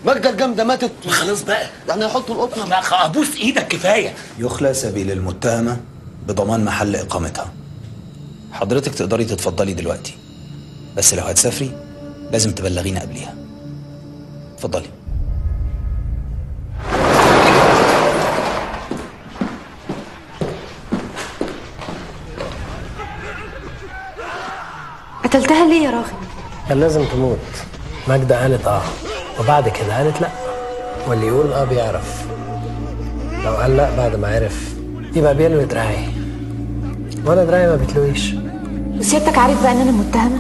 ماجدة الجامدة ماتت خلاص بقى يعني هيحطوا القطنة ما ابوس ايدك كفايه يخلى سبيل المتهمة بضمان محل إقامتها حضرتك تقدري تتفضلي دلوقتي بس لو هتسافري لازم تبلغينا قبليها اتفضلي قتلتها ليه يا راغب كان لازم تموت ماجدة قالت اه وبعد كده قالت لا واللي يقول اه بيعرف لو قال لا بعد ما عرف يبقى بيلوي دراعي وانا دراعي ما بتلويش وسيادتك عارف بقى ان انا متهمه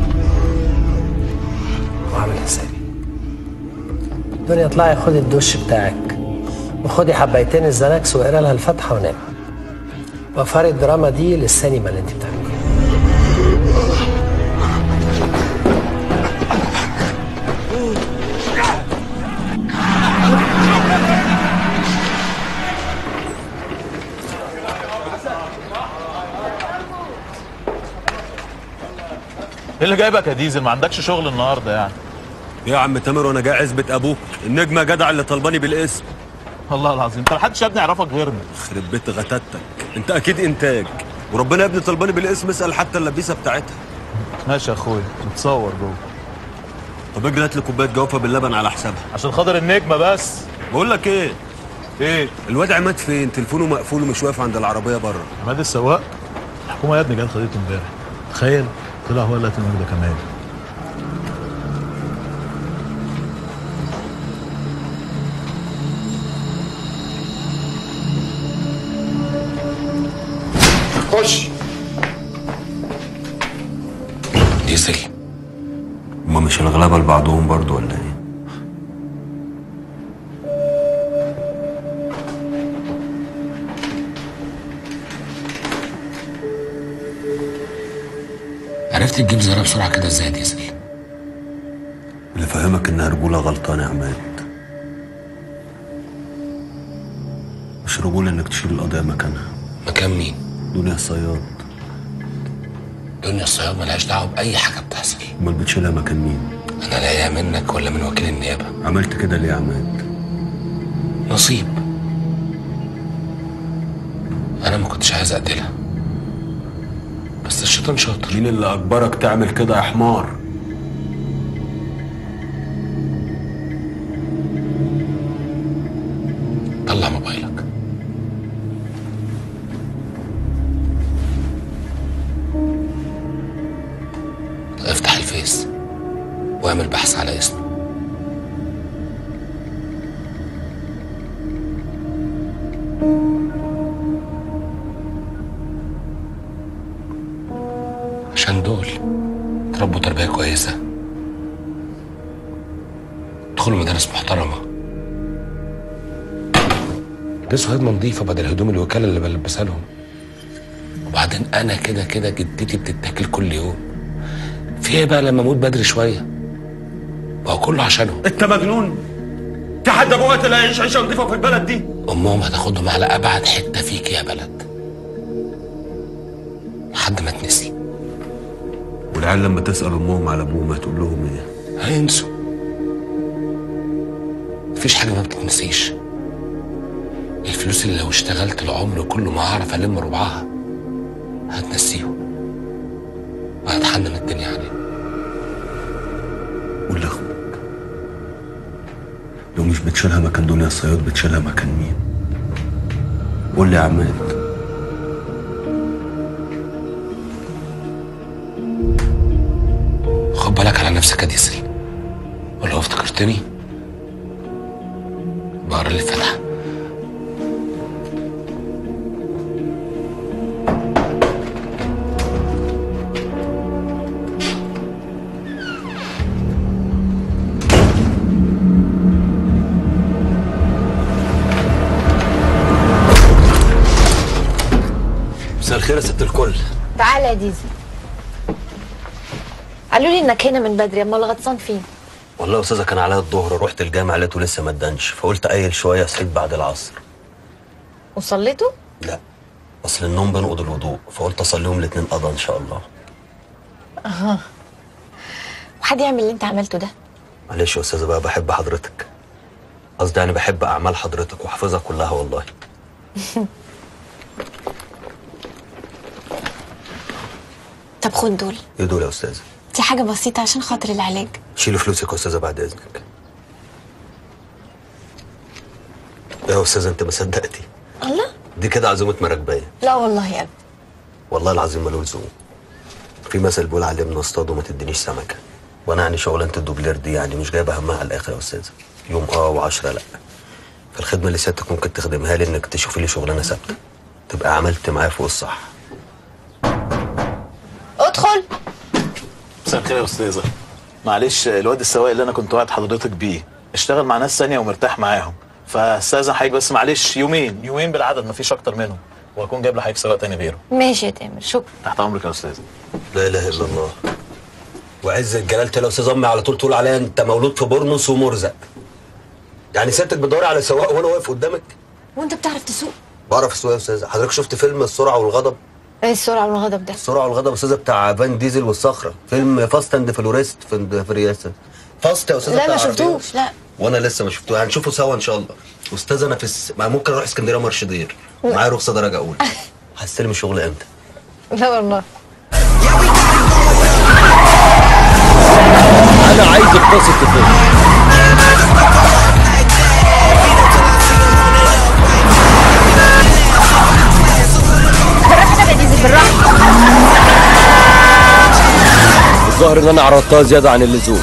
وعامل حسابي دنيا اطلعي خدي الدش بتاعك وخدي حبايتين الزناكس واقرا لها الفاتحه ونام وفري الدراما دي للسينما اللي انت بتعمليها ايه اللي جايبك يا ديزل ما عندكش شغل النهارده يعني يا عم تامر وانا جاي عزبة ابوك النجمة جدع اللي طلباني بالاسم والله العظيم انت محدش يا ابني يعرفك غيرنا خرب بيت غتاتك انت اكيد انتاج وربنا يا ابني طلباني بالاسم اسال حتى اللبيسه بتاعتها ماشي يا اخويا نتصور جوه طب اجري هات لي كوبايه جوافه باللبن على حسابها عشان خاطر النجمه بس بقول لك ايه ايه الواد عماد فين تليفونه مقفول ومش واقف عند العربيه بره عماد السواق الحكومه يا ابني جت خدته امبارح تخيل طلع هو اللي قتل ماجدة كمان خش ديزل هما مش الغلابه لبعضهم برضو ولا ايه عرفت تجيب زرع بسرعه كده ازاي يا ديزل اللي فهمك انها رجوله غلطان يا عماد مش رجوله انك تشيل القضيه مكانها مكان مين دنيا الصياد دنيا الصياد ملهاش دعوه باي حاجه بتحصل امال بتشيلها مكان مين انا لاقيها منك ولا من وكيل النيابه عملت كده ليه يا عماد نصيب انا ما كنتش عايز اقتلها بس الشيطان شاطر مين اللي اجبرك تعمل كده يا حمار طلع موبايلك افتح الفيس واعمل بحث على اسمه عشان دول تربوا تربية كويسة ادخلوا مدارس محترمة لبسوا هدمة نظيفة بدل هدوم الوكالة اللي بلبسها لهم وبعدين أنا كده كده جدتي بتتاكل كل يوم في ايه بقى لما اموت بدري شوية وهو كله عشانهم انت مجنون في حد ابوه اللي هيعيش عيشه نظيفه في البلد دي أمهم هتاخدهم على أبعد حتة فيك يا بلد لحد ما تنسي والعيال لما تسال امهم على ابوهم هتقول لهم ايه هينسوا مفيش حاجة ما بتتنسيش الفلوس اللي لو اشتغلت العمر كله ما هعرف ألم ربعها هتنسيهم وهتحنن الدنيا عليهم قول لاخوك لو مش بتشيلها مكان دنيا الصياد بتشيلها مكان مين قول لي يا عماد خد بالك على نفسك يا ديزل ولو افتكرتني بقرا لي الفتحة مساء الخير يا ست الكل تعالى يا ديزل قالوا لي انك هنا من بدري امال غطسان فين والله يا استاذه كان عليا الظهر رحت الجامع لقيته لسه ما ادانش فقلت ايل شويه صحيت بعد العصر وصليتوا لا اصل النوم بنقض الوضوء فقلت اصليهم الاتنين قضى ان شاء الله اها وحد يعمل اللي انت عملته ده معلش يا استاذه بقى بحب حضرتك قصدي يعني بحب اعمال حضرتك وحافظها كلها والله طب خد دول ايه دول يا استاذه دي حاجة بسيطة عشان خاطر العلاج شيلي فلوسك يا استاذه بعد اذنك يا استاذه انت ما صدقتي الله دي كده عزومه مراكبيه لا والله يا ابني والله العظيم ملوش ذوق في مثل بيقول علمنا اصطاد وما تدينيش سمكه وانا يعني شغلانه الدوبلير دي يعني مش جايبه همها على الاخر يا استاذه يوم اه وعشرة لا فالخدمه اللي سيادتك ممكن تخدمها لي انك تشوفي لي شغلانه ثابته تبقى عملت معايا فوق الصح ادخل مساء الخير يا استاذه معلش الواد السواق اللي انا كنت وعد حضرتك بيه اشتغل مع ناس ثانيه ومرتاح معاهم فاستاذن حضرتك بس معلش يومين يومين بالعدد مفيش اكتر منهم واكون جايب لحضرتك سواق تاني غيره ماشي يا تامر شكرا تحت امرك يا استاذه لا اله الا الله وعز الجلالة يا استاذ امي على طول تقول عليا انت مولود في بورنوس ومرزق يعني سيادتك بتدوري على سواق وانا واقف قدامك وانت بتعرف تسوق بعرف اسوق يا استاذ حضرتك شفت فيلم السرعه والغضب ايه السرعة والغضب ده السرعه والغضب يا استاذه بتاع فان ديزل والصخره فيلم فاست اند فلوريست في في رياسه فاست يا استاذه لا بتاع ما عربية. شفتوش لا وانا لسه ما شفتوه هنشوفه سوا ان شاء الله استاذ انا في الس... ما ممكن اروح اسكندريه مرشدير معايا رخصه درجه اولى هستلم الشغل امتى لا والله انا عايز اتصل تليفون بالراحة كده يا ديزل بالراحة الظاهر ان انا عرضتها زياده عن اللزوم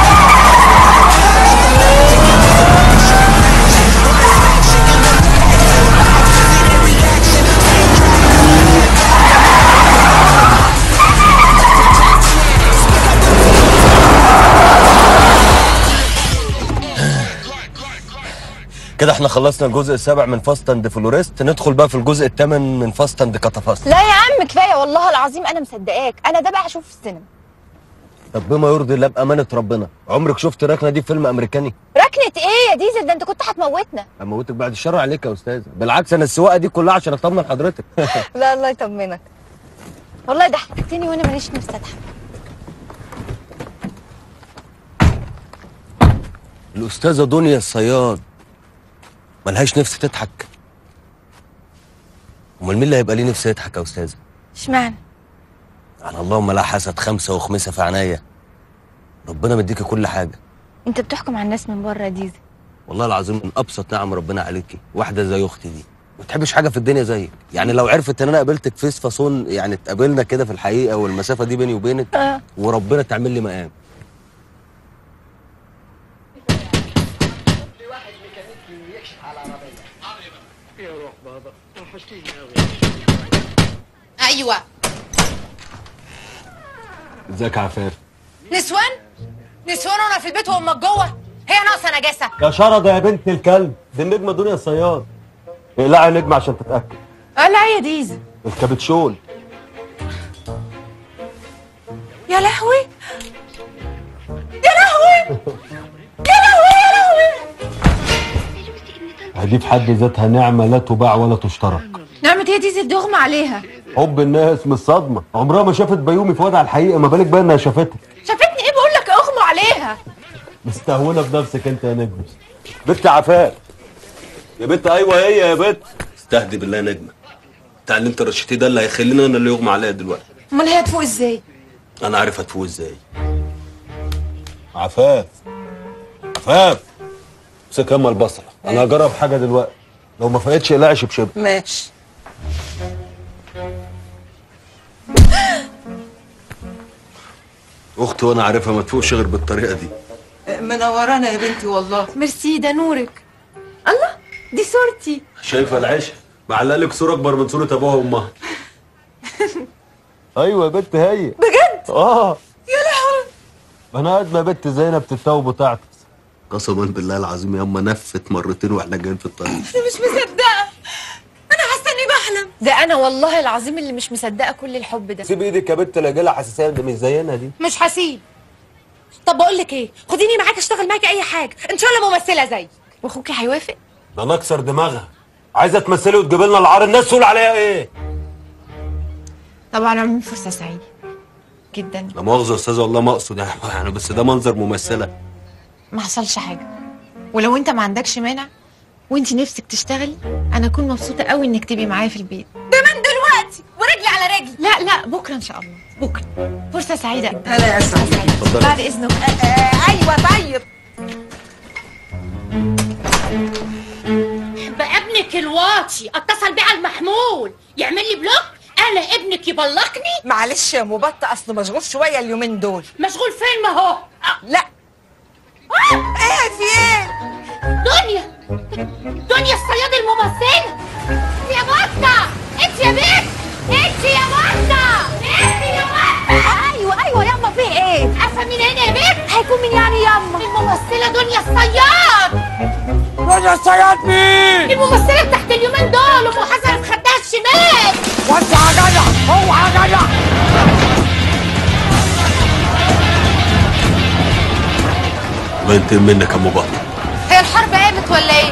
كده احنا خلصنا الجزء السابع من فاست اند فلوريست ندخل بقى في الجزء الثامن من فاست اند كاتافاست لا يا عم كفاية والله العظيم انا مصدقاك انا ده بقى هشوف في السينما طب بما يرضي الله بامانه ربنا عمرك شفت الركنه دي في فيلم امريكاني ركنة ايه يا ديزل ده انت كنت هتموتنا اموتك بعد الشر عليك يا استاذ بالعكس انا السواقه دي كلها عشان اطمن حضرتك لا الله يطمنك والله ضحكتني وانا ماليش نفسي اضحك الاستاذه دنيا الصياد ملهاش نفس تضحك امال مين اللي هيبقى ليه نفس يضحك يا استاذه اشمعنى على اللهم لا حسد خمسه وخمسه في عينيا ربنا مديكي كل حاجه انت بتحكم على الناس من بره يا ديزل والله العظيم من ابسط نعم ربنا عليكي واحده زي اختي دي ما تحبش حاجه في الدنيا زيك يعني لو عرفت ان انا قابلتك فيس فاصون يعني اتقابلنا كده في الحقيقه والمسافه دي بيني وبينك آه. وربنا تعمل لي مقام ايوه ازيك يا عفاف نسوان نسوان وانا في البيت وامك جوه هي ناقصه نجاسه يا شرده يا بنت الكلب دي النجمه دنيا الصياد اقلعي نجمه عشان تتاكد لا يا ديزل الكابتشول يا لهوي يا لهوي يا لهوي يا لهوي دي في حد ذاتها نعمه لا تباع ولا تشترك نعمة ايه يا ديزل دغمى عليها حب الناس من الصدمه عمرها ما شافت بيومي في وضع الحقيقه ما بالك بقى انها شافتها شافتني ايه بقول لك اغمى عليها مستهونه بنفسك انت يا نجم بنت عفاف يا بنت ايوه هي يا بنت استهدي بالله يا نجمه بتاع اللي انت رشيتيه ده اللي هيخليني انا اللي يغمى عليا دلوقتي امال هي هتفوق ازاي انا عارف هتفوق ازاي عفاف عفاف امسك يما البصره انا هجرب حاجه دلوقتي لو ما فقتش اقلعي شبشب ماشي اختي وانا عارفها ما تفوقش غير بالطريقه دي منورانا يا بنتي والله ميرسي ده نورك الله دي صورتي شايفه العيشه معلق لك صوره اكبر من صوره ابوها وامها ايوه يا بنت هي بجد اه يا لهوي انا قد ما بنت زينب تتوب وتعطس قسما بالله العظيم يا اما نفت مرتين واحنا جايين في الطريق انا مش مصدقه انا حاسه اني بحلم ده انا والله العظيم اللي مش مصدقه كل الحب ده سيب ايدك يا بنت لا جالها حساسيه ده مش زينا دي مش هسيب طب بقول لك ايه خديني معاك اشتغل معاكي اي حاجه ان شاء الله ممثله زي واخوكي هيوافق ده نكسر دماغها عايزه تمثلي وتجيب لنا العار الناس تقول عليها ايه طبعا عاملين فرصه سعيده جدا لا مؤاخذه يا استاذه والله ما اقصد يعني بس ده منظر ممثله ما حصلش حاجه ولو انت ما عندكش مانع وانت نفسك تشتغلي انا اكون مبسوطه قوي انك تبقي معايا في البيت ده من دلوقتي ورجلي على رجلي لا لا بكره ان شاء الله بكره فرصه سعيده جدا هلا يا سعيد اتفضلي. بعد اذنك ايوه طيب بقى ابنك الواطي اتصل بيه على المحمول يعمل لي بلوك انا ابنك يبلقني معلش يا مبط اصل مشغول شويه اليومين دول مشغول فين ما هو آه، لا ايه في ايه دنيا دنيا الصياد الممثلة يا بطة انت يا بنت انت يا بطة انت يا بطة ايوه ايوه ياما في ايه عارفة مين هنا يا بنت هيكون مين يعني ياما الممثلة دنيا الصياد دنيا الصياد مين الممثلة بتاعت اليومين دول ام حسن في خدها الشمال وانت يا جدع اوعى يا جدع ما ينتقم منك يا ابو بطل هي الحرب قامت ولا ايه